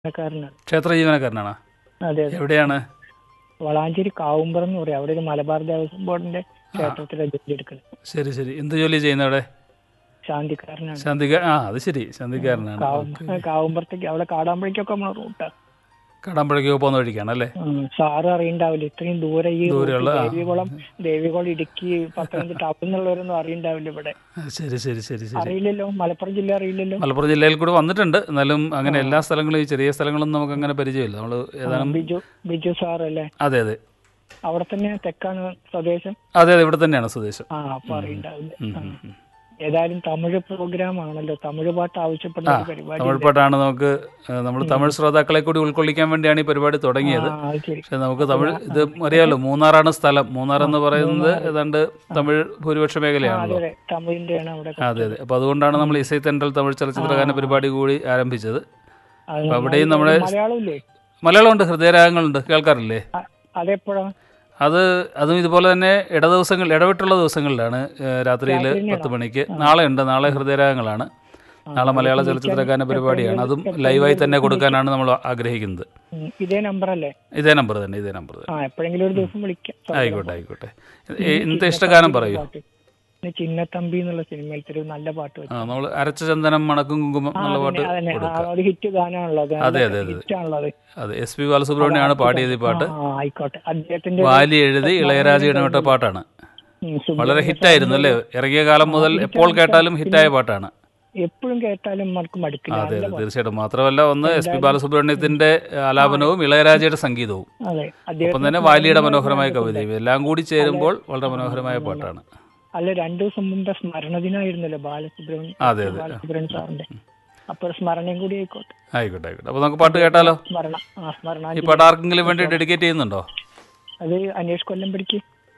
ജീവനക്കാരനാണ് ക്ഷേത്ര ജീവനക്കാരനാണോ അതെ അതെ എവിടെയാണ് വളാഞ്ചേരി കാവുമ്പറം എന്ന് പറയും അവിടെ ഒരു മലബാർ ദേവസ്വം ബോർഡിന്റെ ക്ഷേത്രത്തിലെ ജോലി എടുക്കുന്നത് ശരി ശരി എന്ത് ജോലി ചെയ്യുന്നത് അവിടെ ശാന്തിക്കാരനാണ് ശാന്തിക ആ അത് ശരി ശാന്തിക്കാരനാണ് കാവുമ്പ കാവുമ്പറത്തേക്ക് അവിടെ കാടാമ്പഴേക്കൊക്കെ നമ്മളെ റൂട്ടാ കടമ്പഴയ്ക്ക് പോകുന്ന വഴിക്കാണ് അല്ലേ സാറ് അറിയണ്ടാവില്ല ഇത്രയും ദൂരെ ഈ ദൂരെയുള്ള, ആ. ദേവികുളം ദേവികുളം ഇടുക്കി പത്തനംതിട്ട അവിടെ നിന്നുള്ളവരൊന്നും അറിയണ്ടാവില്ല ഇവിടെ ആ, ശരി ശരി ശരി ശരി അറിയില്ലല്ലോ മലപ്പുറം ജില്ല അറിയില്ലല്ലോ മലപ്പുറം ജില്ലയിൽ കൂടെ വന്നിട്ടുണ്ട് എന്നാലും അങ്ങനെ എല്ലാ സ്ഥലങ്ങളും ഈ ചെറിയ സ്ഥലങ്ങളൊന്നും നമുക്ക് അങ്ങനെ പരിചയമില്ല നമ്മൾ ഏതാനും ബിജു ബിജു സാർ അല്ലേ അതെ അതെ അവിടെ തന്നെ തെക്കാണ് സ്വദേശം അതെ അതെ ഇവിടെ തന്നെയാണ് സ്വദേശം ആ അപ്പൊ അറിയണ്ടാവില്ല ഉം, ആ. ഉം, ഉം. ഏതായാലും തമിഴ് പ്രോഗ്രാം ആണല്ലോ തമിഴ് പാട്ട് ആവശ്യപ്പെടുന്ന ഒരു പരിപാടി തമിഴ് പാട്ടാണ് നമുക്ക് നമ്മൾ തമിഴ് ശ്രോതാക്കളെ കൂടി ഉൾക്കൊള്ളിക്കാൻ വേണ്ടിയാണ് ഈ പരിപാടി തുടങ്ങിയത് ആ, അത് ശരി പക്ഷെ നമുക്ക് തമിഴ് ഇത് അറിയാമല്ലോ മൂന്നാറാണ് സ്ഥലം മൂന്നാർ എന്ന് പറയുന്നത് ഏതാണ്ട് തമിഴ് ഭൂരിപക്ഷ അതെ മേഖലയാണല്ലോ അതെ തമിഴിന്റെയാണ് അവിടെ അതെ അതെ അപ്പോൾ അതുകൊണ്ടാണ് നമ്മൾ ഇസൈ തെണ്ടൽ തമിഴ് ചലച്ചിത്രഗാന പരിപാടി കൂടി ആരംഭിച്ചത് അത് അപ്പോൾ അവിടെയും നമ്മുടെ മലയാളം ഇല്ലേ മലയാളമുണ്ട് ഹൃദയരാഗങ്ങളുണ്ട് കേൾക്കാറില്ലേ അ- അതെപ്പോഴാ അത് അതും ഇതുപോലെ തന്നെ ഇട ദിവസങ്ങൾ ഇടവിട്ടുള്ള ദിവസങ്ങളിലാണ് രാത്രിയിൽ പത്ത് മണിക്ക് നാളെ ഉണ്ട് നാളെ ഹൃദയരാഗങ്ങളാണ് നാളെ മലയാള ചലച്ചിത്രഗാന പരിപാടിയാണ് അതും ലൈവായി തന്നെ കൊടുക്കാനാണ് നമ്മൾ ആഗ്രഹിക്കുന്നത് ഉം, ഇതേ നമ്പർ അല്ലേ ഇതേ നമ്പർ തന്നെ ഇതേ നമ്പർ തന്നെ ആ എപ്പോഴെങ്കിലും ഒരു ദിവസം വിളിക്കാം ആയിക്കോട്ടെ ആയിക്കോട്ടെ ഈ ഇന്നത്തെ ഇഷ്ടഗാനം പറയൂ പാട്ട്. ഇന്ന് ചിന്നത്തമ്പി എന്നുള്ള സിനിമയിലത്തെ ഒരു നല്ല പാട്ട് വെച്ചു ആ നമ്മൾ അരച്ച ചന്ദനം മണക്കും കുങ്കുമം എന്നുള്ള പാട്ട് അതന്നെ ആ, കൊടുക്കാം ഒരു ഹിറ്റ് ഗാനമാണല്ലോ അത് അതെ, അതെ, അതെ. ഹിറ്റ് ആണല്ലോ അത് അതെ എസ് പി ബാലസുബ്രഹ്മണ്യമാണ് പാടിയത് ഈ പാട്ട് ആ ആയിക്കോട്ടെ അദ്ദേഹത്തിന്റെ വാലി എഴുതി ഇളയരാജ ഇടപെട്ട പാട്ടാണ് ഉം, സുബ്ബ- വളരെ ഹിറ്റായിരുന്നു അല്ലേ ഇറങ്ങിയ കാലം മുതൽ എപ്പോൾ കേട്ടാലും ഹിറ്റായ പാട്ടാണ് എപ്പോഴും കേട്ടാലും നമുക്ക് മടുക്കില്ല അതെ അതെ തീർച്ചയായിട്ടും മാത്രമല്ല ഒന്ന് എസ് പി ബാലസുബ്രഹ്മണ്യത്തിന്റെ ആലാപനവും ഇളയരാജയുടെ സംഗീതവും അതെ അദ്ദേഹം ഒപ്പം തന്നെ വാലിയുടെ മനോഹരമായ കവിതയും എല്ലാം കൂടി ചേരുമ്പോൾ വളരെ മനോഹരമായ പാട്ടാണ് അല്ല രണ്ടു ദിവസം മുമ്പ് സ്മരണ ദിനമായിരുന്നല്ലോ ബാലസുബ്രഹ്മണ്യം അതെ അതെ ബാലസുബ്രഹ്മണ്യം സാറിന്റെ അപ്പൊ ഒരു സ്മരണയും കൂടി ആയിക്കോട്ടെ ആയിക്കോട്ടെ ആയിക്കോട്ടെ അപ്പോൾ നമുക്ക് പാട്ട് കേട്ടാലോ സ്മരണ ആ സ്മരണ ഈ പാട്ട് ആർക്കെങ്കിലും വേണ്ടി ഡെഡിക്കേറ്റ് ചെയ്യുന്നുണ്ടോ അത് അന്വേഷ് കൊല്ലം പിടിക്ക്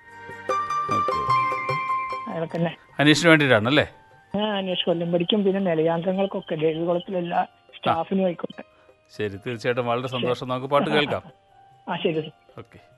ഓക്കെ അയാൾക്ക് തന്നെ അനീഷിന് വേണ്ടിയിട്ടാണ് അല്ലേ ആ അന്വേഷ് കൊല്ലം പിടിക്കും പിന്നെ നിലയാന്ത്രങ്ങൾക്കൊക്കെ ദേവികുളത്തിലെല്ലാ സ്റ്റാഫിനും ആയിക്കോട്ടെ ശരി തീർച്ചയായിട്ടും വളരെ സന്തോഷം നമുക്ക് പാട്ട് കേൾക്കാം ആ ശരി ഓക്കെ